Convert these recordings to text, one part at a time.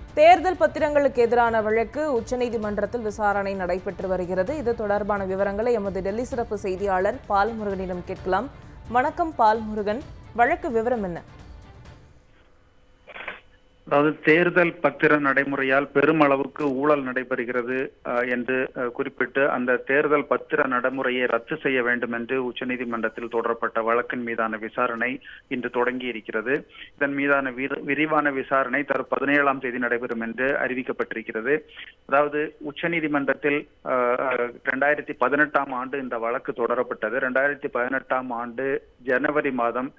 தேர்தல் பத்திரங்களுக்கு எதிரான வழக்கு உச்சநீதிமன்றத்தில் விசாரணை நடைபெற்று வருகிறது இது தொடர்பான விவரங்களை எமது டெல்லி சிறப்பு செய்தியாளர் பால்முருகனிடம் கேட்கலாம் வணக்கம் பால்முருகன் வழக்கு விவரம் என்ன அதாவது தேர்தல் பத்திர நடைமுறையால் பெருமளவுக்கு ஊழல் நடைபெறுகிறது அஹ், என்று அஹ், குறிப்பிட்டு அந்த தேர்தல் பத்திர நடைமுறையை ரத்து செய்ய வேண்டும் என்று உச்சநீதிமன்றத்தில் தொடரப்பட்ட வழக்கின் மீதான விசாரணை இன்று தொடங்கி இருக்கிறது இதன் மீதான விரி- விரிவான விசாரணை தரும் பதினேழாம் தேதி நடைபெறும் என்று அறிவிக்கப்பட்டிருக்கிறது அதாவது உச்சநீதிமன்றத்தில் இரண்டாயிரத்தி பதினெட்டாம் ஆண்டு இந்த வழக்கு தொடரப்பட்டது ரெண்டாயிரத்தி பதினெட்டாம் ஆண்டு ஜனவரி மாதம்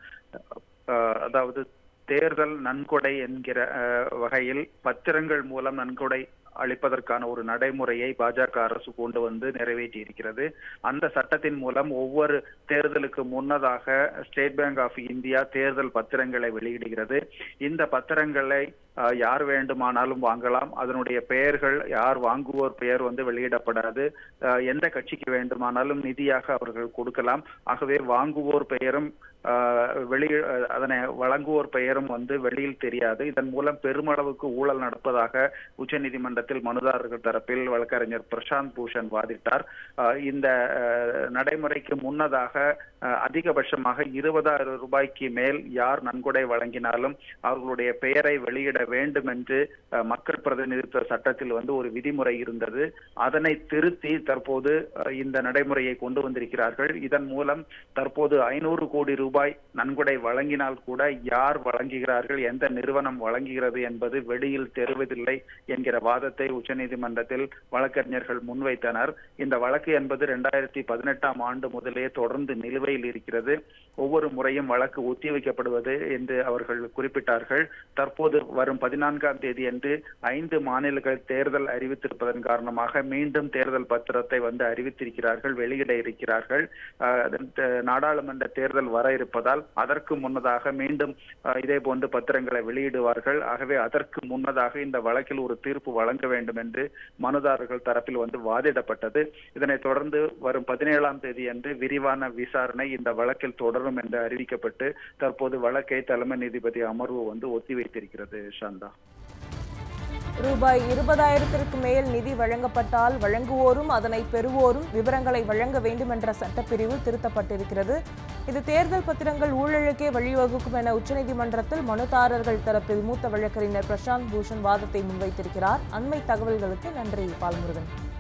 அஹ், அதாவது தேர்தல் நன்கொடை என்கிற அஹ், வகையில் பத்திரங்கள் மூலம் நன்கொடை அளிப்பதற்கான ஒரு நடைமுறையை பாஜக அரசு கொண்டு வந்து நிறைவேற்றி இருக்கிறது அந்த சட்டத்தின் மூலம் ஒவ்வொரு தேர்தலுக்கு முன்னதாக ஸ்டேட் பேங்க் ஆஃப் இந்தியா தேர்தல் பத்திரங்களை வெளியிடுகிறது இந்த பத்திரங்களை அஹ், யார் வேண்டுமானாலும் வாங்கலாம் அதனுடைய பெயர்கள் யார் வாங்குவோர் பெயர் வந்து வெளியிடப்படாது அஹ், எந்த கட்சிக்கு வேண்டுமானாலும் நிதியாக அவர்கள் கொடுக்கலாம் ஆகவே வாங்குவோர் பெயரும் அஹ், வெளி அஹ், அதனை வழங்குவோர் பெயரும் வந்து வெளியில் தெரியாது இதன் மூலம் பெருமளவுக்கு ஊழல் நடப்பதாக உச்சநீதிமன்றத்தில் மனுதாரர்கள் தரப்பில் வழக்கறிஞர் பிரசாந்த் பூஷன் வாதிட்டார் அஹ், இந்த அஹ், நடைமுறைக்கு முன்னதாக அஹ், அதிகபட்சமாக இருபதாயிரம் ரூபாய்க்கு மேல் யார் நன்கொடை வழங்கினாலும் அவர்களுடைய பெயரை வெளியிட வேண்டும் என்று அஹ், மக்கள் பிரதிநிதித்துவ சட்டத்தில் வந்து ஒரு விதிமுறை இருந்தது அதனை திருத்தி தற்போது அஹ், இந்த நடைமுறையை கொண்டு வந்திருக்கிறார்கள் இதன் மூலம் தற்போது ஐநூறு கோடி ரூபாய் நன்கொடை வழங்கினால் கூட யார் வழங்குகிறார்கள் எந்த நிறுவனம் வழங்குகிறது என்பது வெளியில் தெரிவதில்லை என்கிற வாதத்தை உச்சநீதிமன்றத்தில் வழக்கறிஞர்கள் முன்வைத்தனர் இந்த வழக்கு என்பது இரண்டாயிரத்தி பதினெட்டாம் ஆண்டு முதலே தொடர்ந்து நிலுவையில் இருக்கிறது ஒவ்வொரு முறையும் வழக்கு ஒத்திவைக்கப்படுவது என்று அவர்கள் குறிப்பிட்டார்கள் தற்போது வரும் பதினான்காம் தேதி அன்று ஐந்து மாநிலங்கள் தேர்தல் அறிவித்திருப்பதன் காரணமாக மீண்டும் தேர்தல் பத்திரத்தை வந்து அறிவித்திருக்கிறார்கள் வெளியிட இருக்கிறார்கள் அஹ், த- நாடாளுமன்ற தேர்தல் வர இருப்பதால் அதற்கு முன்னதாக மீண்டும் அஹ், இதே போன்று பத்திரங்களை வெளியிடுவார்கள் ஆகவே அதற்கு முன்னதாக இந்த வழக்கில் ஒரு தீர்ப்பு வழங்க வேண்டும் என்று மனுதாரர்கள் தரப்பில் வந்து வாதிடப்பட்டது இதனைத் தொடர்ந்து வரும் பதினேழாம் தேதி அன்று விரிவான விசாரணை இந்த வழக்கில் தொடரும் என்று அறிவிக்கப்பட்டு தற்போது வழக்கை தலைமை நீதிபதி அமர்வு வந்து ஒத்திவைத்திருக்கிறது சாந்தா ரூபாய் இருபதாயிரத்திற்கு மேல் நிதி வழங்கப்பட்டால் வழங்குவோரும் அதனை பெறுவோரும் விவரங்களை வழங்க வேண்டும் என்ற சட்டப்பிரிவு திருத்தப்பட்டிருக்கிறது இது தேர்தல் பத்திரங்கள் ஊழலுக்கே வழிவகுக்கும் என உச்சநீதிமன்றத்தில் மனுதாரர்கள் தரப்பில் மூத்த வழக்கறிஞர் பிரசாந்த் பூஷன் வாதத்தை முன்வைத்திருக்கிறார் அண்மை தகவல்களுக்கு நன்றி பால்முருகன்